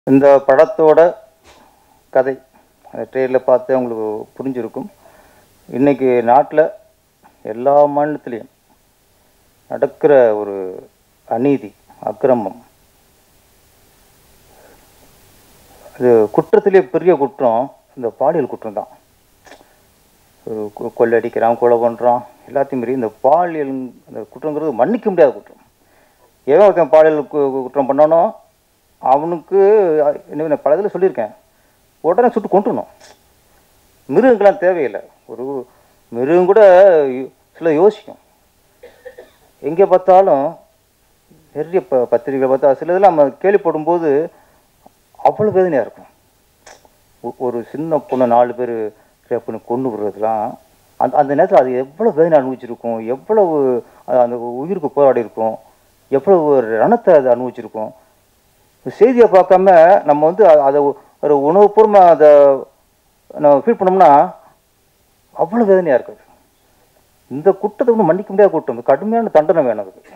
இந்த படத்தோட கதை அந்த ட்ரெயிலில் பார்த்து உங்களுக்கு புரிஞ்சிருக்கும் இன்றைக்கி நாட்டில் எல்லா மாநிலத்திலையும் நடக்கிற ஒரு அநீதி அக்கிரமம் அது குற்றத்திலே பெரிய குற்றம் இந்த பாலியல் குற்றம் தான் ஒரு கொ- கொள்ளையடிக்கிறான் கொலை பண்ணுறான் எல்லாத்தையும் மீறி இந்த பாலியல் அந்த குற்றங்கிறது மன்னிக்க முடியாத குற்றம் எவன் ஒருத்தன் பாலியல் கு- கு- குற்றம் பண்ணானோ அவனுக்கு அஹ், என்ன நான் பல இதில் சொல்லியிருக்கேன் உடனே சுட்டு கொண்டுணும் மிருகங்கள்லாம் தேவையில்லை ஒரு மிருகம் கூட யோ- சில யோசிக்கும் எங்கே பார்த்தாலும் நிறைய ப பத்திரிகை பார்த்தா சில இதெல்லாம் நம்ம கேள்விப்படும்போது அவ்வளோ வேதனையாக இருக்கும் ஒ- ஒரு சின்ன பொண்ணை நாலு பேர் ரேப் பண்ணி கொண்டு விடுறதுலாம் அந்த அந்த நேரத்தில் அது எவ்வளோ வேதனை அனுபவிச்சிருக்கும் எவ்வளவு அது அந்த உயிருக்கு போராடி இருக்கும் எவ்வளவு ரணத்தை அது அனுபவிச்சிருக்கும் செய்தியை பார்க்காம நம்ம வந்து அ- அதை ஒரு உணவுபூர்வமாக அதை நம்ம ஃபீல் பண்ணோம்னா அவ்வளோ வேதனையாக இருக்குது இந்த குற்றத்தை வந்து மன்னிக்க முடியாத குற்றம் இது கடுமையான தண்டனை வேணும் அதுக்கு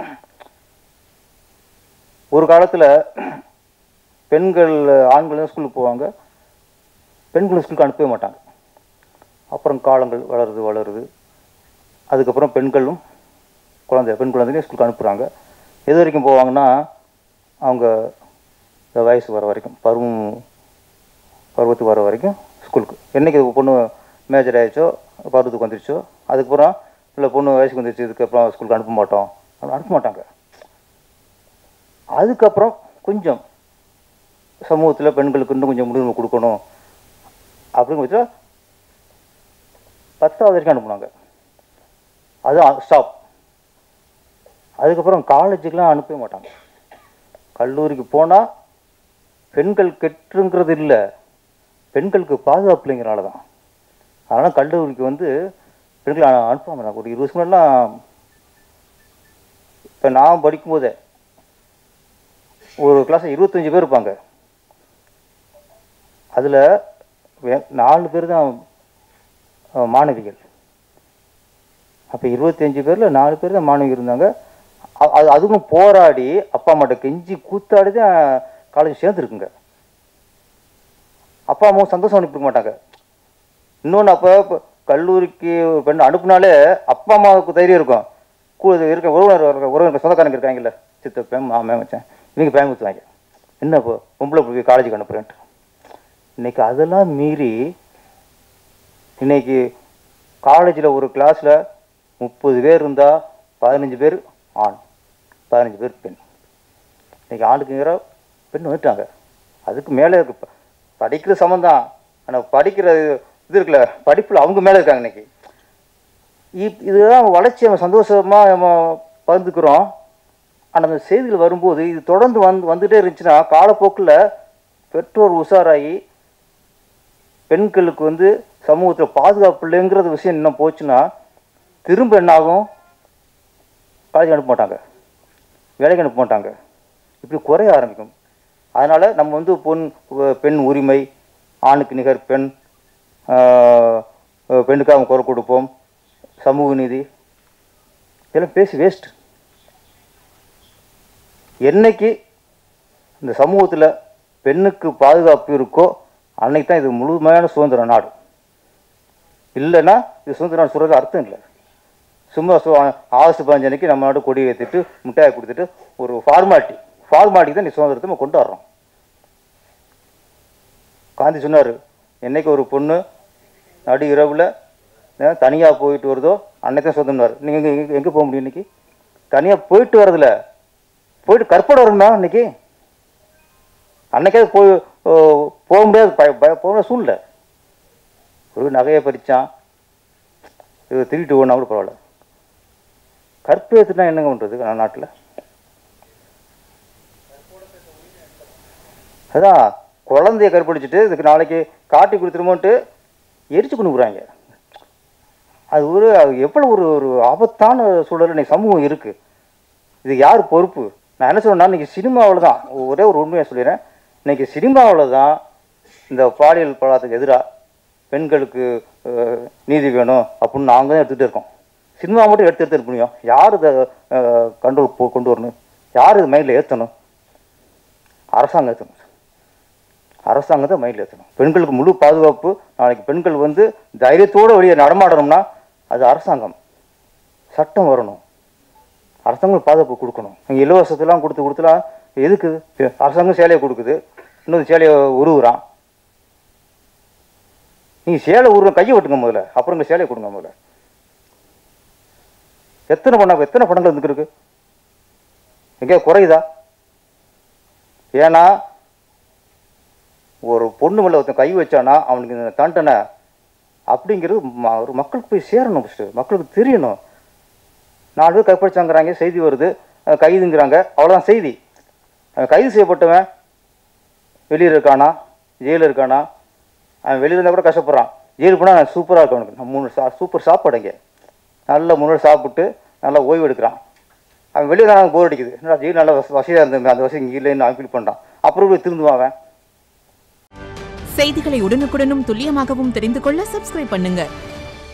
ஒரு காலத்தில் பெண்கள் ஆண்கள் தான் ஸ்கூலுக்கு போவாங்க பெண்கள் ஸ்கூலுக்கு அனுப்பவே மாட்டாங்க அப்புறம் காலங்கள் வளருது வளருது அதுக்கப்புறம் பெண்களும் குழந்தை பெண் குழந்தைங்க ஸ்கூலுக்கு அனுப்புகிறாங்க எது வரைக்கும் போவாங்கன்னா அவங்க இந்த வயசு வர வரைக்கும் பருவம் பருவத்துக்கு வர வரைக்கும் ஸ்கூலுக்கு என்னைக்கு இது பொண்ணு மேஜர் ஆயிடுச்சோ பருவத்துக்கு வந்துருச்சோ அதுக்கப்புறம் இல்லை பொண்ணு வயசுக்கு வந்துருச்சு இதுக்கப்புறம் ஸ்கூலுக்கு அனுப்ப மாட்டோம் அப்படி அனுப்ப மாட்டாங்க அதுக்கப்புறம் கொஞ்சம் சமூகத்தில் பெண்களுக்கு இன்னும் கொஞ்சம் முன்னுரிமை கொடுக்கணும் அப்படின்னு வச்சா பத்தாவது வரைக்கும் அனுப்புனாங்க அது ஸ்டாப் அதுக்கப்புறம் காலேஜுக்கெலாம் அனுப்பவே மாட்டாங்க கல்லூரிக்கு போனால் பெண்கள் கெட்டுங்கிறது இல்லை பெண்களுக்கு பாதுகாப்பு இல்லைங்கிறனால தான் அதனால் கல்லூரிக்கு வந்து பெண்களை அனு- அனுப்பாம இருந்தாங்க. ஒரு இருபது வருஷம் முன்னாடிலாம் இப்போ நான் படிக்கும்போதே ஒரு கிளாஸில் இருபத்தஞ்சி பேர் இருப்பாங்க அதில் நாலு பேர் தான் அஹ், மாணவிகள் அப்போ இருபத்தஞ்சி பேரில் நாலு பேர் தான் மாணவி இருந்தாங்க அ- அது அதுவும் போராடி அப்பா அம்மாட்ட கெஞ்சி கூத்தாடி தான் காலேஜ் சேர்ந்துருக்குங்க அப்பா அம்மாவும் சந்தோஷம் அனுப்பிக்க மாட்டாங்க இன்னொன்று அப்போ இப்போ கல்லூரிக்கு ஒரு பெண் அனுப்புனாலே அப்பா அம்மாவுக்கு தைரியம் இருக்கும் கூட இருக்க உறவினர் இருக்க- உறவினர் சொந்தக்காரங்க இருக்காங்கல்ல சித்தப்பேன் மாமன் வச்சேன் இவங்க பேங்க் ஊற்றுவாங்க என்ன இப்போ பொம்பளை போய் காலேஜுக்கு அனுப்புறேன்ட்டு இன்னைக்கு அதெல்லாம் மீறி இன்னைக்கு காலேஜில் ஒரு கிளாஸில் முப்பது பேர் இருந்தால் பதினஞ்சு பேர் ஆண் பதினஞ்சு பேர் பெண் இன்னைக்கு ஆணுக்குங்கிற பெண் வந்துட்டாங்க அதுக்கு மேலே இருக்கு ப- படிக்கிற சமந்தான் ஆனால் படிக்கிற இது இருக்குல்ல படிப்பில் அவங்க மேலே இருக்காங்க இன்னைக்கு இப் இதுதான் வளர்ச்சி நம்ம சந்தோஷமாக நம்ம பகிர்ந்துக்கிறோம் ஆனால் அந்த செய்திகள் வரும்போது இது தொடர்ந்து வந்து வந்துகிட்டே இருந்துச்சுன்னா காலப்போக்கில் பெற்றோர் உஷாராகி பெண்களுக்கு வந்து சமூகத்தில் பாதுகாப்பு இல்லைங்கிறது விஷயம் இன்னும் போச்சுன்னா திரும்ப என்னாகும் காலேஜ் அனுப்ப மாட்டாங்க வேலைக்கு அனுப்ப மாட்டாங்க இப்படி குறைய ஆரம்பிக்கும் அதனால் நம்ம வந்து பொன் பெண் உரிமை ஆணுக்கு நிகர் பெண் ஆஹ், பெண்ணுக்காக குரல் கொடுப்போம் சமூக நீதி இதெல்லாம் பேசி வேஸ்ட் என்னைக்கு இந்த சமூகத்தில் பெண்ணுக்கு பாதுகாப்பு இருக்கோ அன்னைக்கு தான் இது முழுமையான சுதந்திர நாடு இல்லைன்னா இது சுதந்திர நாடு சொல்கிறது அர்த்தம் இல்லை சும்மா சு ஆகஸ்ட் பதினஞ்சு அன்னைக்கு நம்ம நாடு கொடி ஏற்றிட்டு மிட்டாயை கொடுத்துட்டு ஒரு ஃபார்மாலிட்டி ஃபார்மாலிட்டி தான் நீ சுதந்திரத்தை நம்ம கொண்டு வர்றோம் காந்தி சொன்னார் என்னைக்கு ஒரு பொண்ணு நடு இரவில் தனியாக போயிட்டு வருதோ அன்னைக்கு தான் சுதந்திரம்னார் நீங்கள் எங்கே எங்கே எங்கே போக முடியும் இன்னைக்கு தனியாக போயிட்டு வரதில்ல போயிட்டு கற்பனை வரணுமா இன்னைக்கு அன்னைக்கே போய் ஓ, போக முடியாது பய பய போக முடியாத சூழ்நிலை ஒரு நகையை பறிச்சான் இது திருட்டு ஓடினா கூட பரவாயில்ல கற்பேத்துனா என்னங்க பண்ணுறது நம்ம நாட்டில் அதான் குழந்தைய கற்பழிச்சிட்டு இதுக்கு நாளைக்கு காட்டி கொடுத்துருமோன்ட்டு எரிச்சு கொண்டு போகிறாங்க அது ஒரு அது எவ்வளோ ஒரு ஒரு ஆபத்தான சூழல் இன்னைக்கு சமூகம் இருக்குது இது யார் பொறுப்பு நான் என்ன சொல்றேன்னா இன்னைக்கு சினிமாவில் தான் ஒரே ஒரு உண்மையை சொல்லிடுறேன் இன்னைக்கு சினிமாவில் தான் இந்த பாலியல் பலாத்துக்கு எதிராக பெண்களுக்கு அஹ், நீதி வேணும் அப்படின்னு நாங்கள் தான் எடுத்துகிட்டு இருக்கோம் சினிமா மட்டும் எடுத்து எடுத்துட்டு முடியும் யார் இதை கண்ட்ரோல் கொண்டு வரணும் யார் இது மைண்டில் ஏற்றணும் அரசாங்கம் ஏற்றணும் அரசாங்கத்தை மைண்டில் ஏற்றணும் பெண்களுக்கு முழு பாதுகாப்பு நாளைக்கு பெண்கள் வந்து தைரியத்தோடு வெளியே நடமாடணும்னா அது அரசாங்கம் சட்டம் வரணும் அரசாங்கம் பாதுகாப்பு கொடுக்கணும் இங்கே இலவசத்தெல்லாம் கொடுத்து கொடுத்துலாம் எதுக்கு அரசாங்கம் சேலையை கொடுக்குது இன்னொரு சேலையை உருவுறான் நீங்கள் சேலை உருவ கையை வெட்டுங்க முதல்ல அப்புறம் இங்கே சேலையை கொடுங்க முதல்ல எத்தனை பண்ண எத்தனை படங்கள் இருந்துக்கு இருக்கு எங்கேயா குறையுதா ஏன்னா ஒரு பொண்ணு மேலே ஒருத்தன் கை வச்சானா அவனுக்கு இந்த தண்டனை அப்படிங்கிறது ம- ஒரு மக்களுக்கு போய் சேரணும் ஃபஸ்ட்டு மக்களுக்கு தெரியணும் நாலு பேர் கைப்படிச்சாங்கிறாங்க செய்தி வருது அஹ் கைதுங்கிறாங்க அவ்வளோதான் செய்தி அவன் கைது செய்யப்பட்டவன் வெளியில் இருக்கானா ஜெயிலில் இருக்கானா அவன் வெளியில் இருந்தால் கூட கஷ்டப்படுறான் ஜெயிலுக்கு போனால் சூப்பராக இருக்கும் அவனுக்கு நம்ம மூணு சா சூப்பர் சாப்பாடு இங்கே நல்ல முன்னாடி சாப்பிட்டு நல்லா ஓய்வு எடுக்கிறான் அவன் வெளியே தான் போர் அடிக்குது என்னடா ஜெயில் நல்லா வச வசதியாக இருந்தது அந்த வசதி இங்கே இல்லைன்னு அவன் ஃபீல் பண்ணுறான் அப்புறம் போய் திருந்துவான் அவன் செய்திகளை உடனுக்குடனும் துல்லியமாகவும் தெரிந்து கொள்ள சப்ஸ்கிரைப் பண்ணுங்க